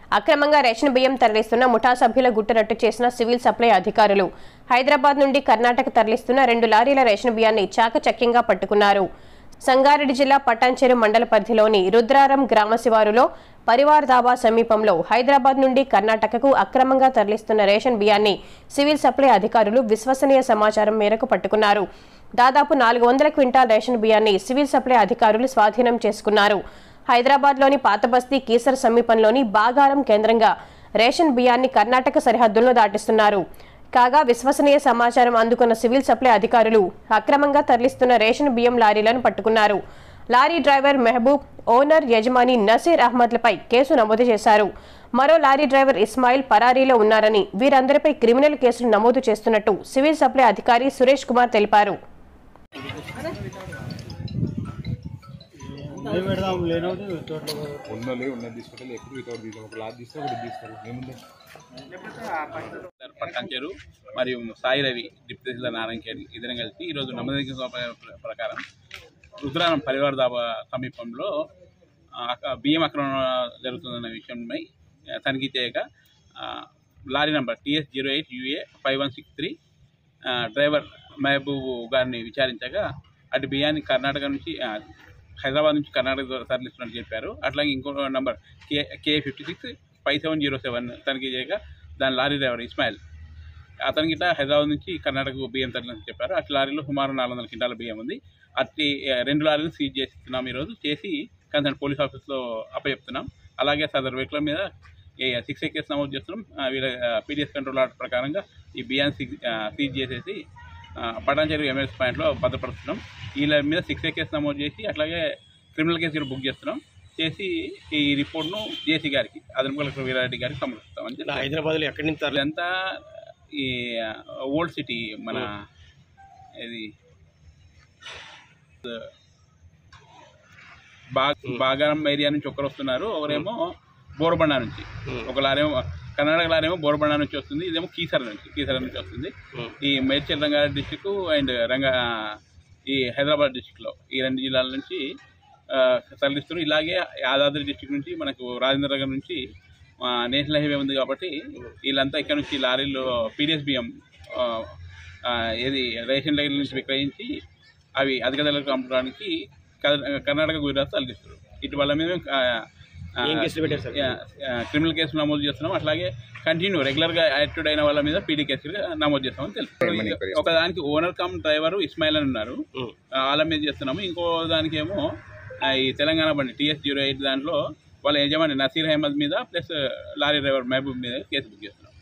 అక్రమంగా రేషన్ బియ్యం తరలిస్తున్న ముఠా సభ్యుల గుట్టరట్టు చేసిన సివిల్ సప్లై అధికారులు హైదరాబాద్ నుండి కర్ణాటక తరలిస్తున్న రెండు లారీల రేషన్ బియ్యాన్ని చాకచక్యంగా పట్టుకున్నారు సంగారెడ్డి జిల్లా పటాన్చెరు మండల పరిధిలోని రుద్రారం గ్రామ శివారులో పరివార్ దాబా సమీపంలో హైదరాబాద్ నుండి కర్ణాటకకు అక్రమంగా తరలిస్తున్న రేషన్ బియ్యాన్ని సివిల్ సప్లై అధికారులు విశ్వసనీయ సమాచారం మేరకు పట్టుకున్నారు దాదాపు నాలుగు వందల క్వింటాల్ రేషన్ బియ్యాన్ని సివిల్ సప్లై అధికారులు స్వాధీనం చేసుకున్నారు హైదరాబాద్లోని పాతబస్తీ కీసర్ సమీపంలోని బాగారం కేంద్రంగా రేషన్ బియ్యాన్ని కర్ణాటక సరిహద్దులను దాటిస్తున్నారు కాగా విశ్వసనీయ సమాచారం అందుకున్న సివిల్ సప్లై అధికారులు అక్రమంగా తరలిస్తున్న రేషన్ బియ్యం లారీలను పట్టుకున్నారు లారీ డ్రైవర్ మెహబూబ్ ఓనర్ యజమాని నసీర్ అహ్మద్లపై కేసు నమోదు చేశారు మరో లారీ డ్రైవర్ ఇస్మాయిల్ పరారీలో ఉన్నారని వీరందరిపై క్రిమినల్ కేసులు నమోదు చేస్తున్నట్టు సివిల్ సప్లై అధికారి సురేష్ కుమార్ తెలిపారు ఏం పెడదాం లేనోటి చోట్ల ఉన్నోళ్ళు ఉన్నది తీసుకుంటే ఎప్పుడు వితౌట్ తీసుకుంటాం ఒక లాజ్ తీస్తే ఒకటి తీస్తారు ఏముంది పట్టాంచేరు మరియు సాయి రవి డిప్యూటీ తహసీల్దార్ నారాయణఖేడ్ ఇద్దరం కలిసి ఈరోజు నమ్మదగిన సమాచారం ప్ర- ప్రకారం రుద్రారం పరివార దాబా సమీపంలో ఆ, అక- బియ్యం అక్రమణ జరుగుతుందన్న విషయంపై ఆ, తనిఖీ చేయగా ఆ, lorry number TS zero eight UA five one six three driver Mahaboob గారిని విచారించగా అటు బియ్యాన్ని కర్ణాటక నుంచి ఆ, హైదరాబాద్ నుంచి కర్ణాటక ద్వారా తరలిస్తున్నట్టు చెప్పారు అట్లాగే ఇంకో number K K fifty six five seven zero seven తనిఖీ చేయగా దాని లారీ డ్రైవర్ ఇస్మాయిల్ అతనికి గిట్ట హైదరాబాద్ నుంచి కర్ణాటకకు బియ్యం తరలిందని చెప్పారు అటు లారీలో సుమారు నాలుగు వందల క్వింటాల బియ్యం ఉంది అట్టి ఆ, రెండు లారీలు సీజ్ చేస్తున్నాం ఈరోజు చేసి కన్సర్న్ పోలీస్ ఆఫీస్లో అప్పచెప్తున్నాం అలాగే సదర్ వెహికల్ మీద సిక్స్ ఏ కేసు నమోదు చేస్తున్నాం ఆ, వీళ్ళ పీడిఎస్ కంట్రోల్ ఆర్డర్ ప్రకారంగా ఈ బియ్యాన్ని సీజ్ ఆ, సీజ్ చేసేసి ఆ, పటాన్చెరు ఎంఎస్ పాయింట్లో భద్రపరుస్తున్నాం వీళ్ళ మీద సిక్స్ ఏ కేసు నమోదు చేసి అట్లాగే క్రిమినల్ కేసు కూడా బుక్ చేస్తున్నాం చేసి ఈ రిపోర్ట్ను జేసీ గారికి అదనపు కలెక్టర్ వీరారెడ్డి గారికి సమర్పిస్తామని చెప్పి హైదరాబాద్లో ఎక్కడి నుంచి తరలి ఇదంతా ఈ ఓల్డ్ సిటీ మన ఇది బాగ్ బాగారం ఏరియా నుంచి ఒకరు వస్తున్నారు ఒకరేమో బోరబండ నుంచి ఒక లారేమో కర్ణాటక లారేమో బోరబండ నుంచి వస్తుంది ఇదేమో కీసర నుంచి కీసర నుంచి వస్తుంది ఈ మేడ్చల్ రంగారెడ్డి డిస్టిక్ అండ్ రంగా ఈ హైదరాబాద్ డిస్టిక్లో ఈ రెండు జిల్లాల నుంచి ఆ, తరలిస్తున్నారు ఇలాగే యాదాద్రి డిస్టిక్ నుంచి మనకు రాజేంద్ర నగర్ నుంచి ఆ, నేషనల్ హైవే ఉంది కాబట్టి వీళ్ళంతా ఇక్కడ నుంచి లారీలో పీడిఎస్ బియ్యం ఆ, ఆ, ఏది రేషన్ లైన్ నుంచి విక్రయించి అవి అధిక ధరలకు అమ్మడానికి కర్- కర్ణాటక గుజరాత్ తరలిస్తారు ఇటు వాళ్ళ మీద ఆ, ఆ, ఏం కేసులు పెట్టారు సార్? ఆ, ఆ, క్రిమినల్ కేసులు నమోదు చేస్తున్నాం అట్లాగే కంటిన్యూ రెగ్యులర్గా యాక్టివ్ అయిన వాళ్ళ మీద పీడీ కేసులు నమోదు చేస్తామని తెలుసు ఒక దానికి ఓనర్ కమ్ డ్రైవర్ ఇస్మాయిల్ అని ఉన్నారు ఉం. ఆ, వాళ్ళ మీద చేస్తున్నాము ఇంకో దానికి ఏమో ఆ, ఈ తెలంగాణ బండి టీఎస్ జీరో ఎయిట్ దాంట్లో వాళ్ళ యజమాని నసీర్ అహ్మద్ మీద ప్లస్ లారీ డ్రైవర్ మహబూబ్ మీద కేసు బుక్ చేస్తున్నాం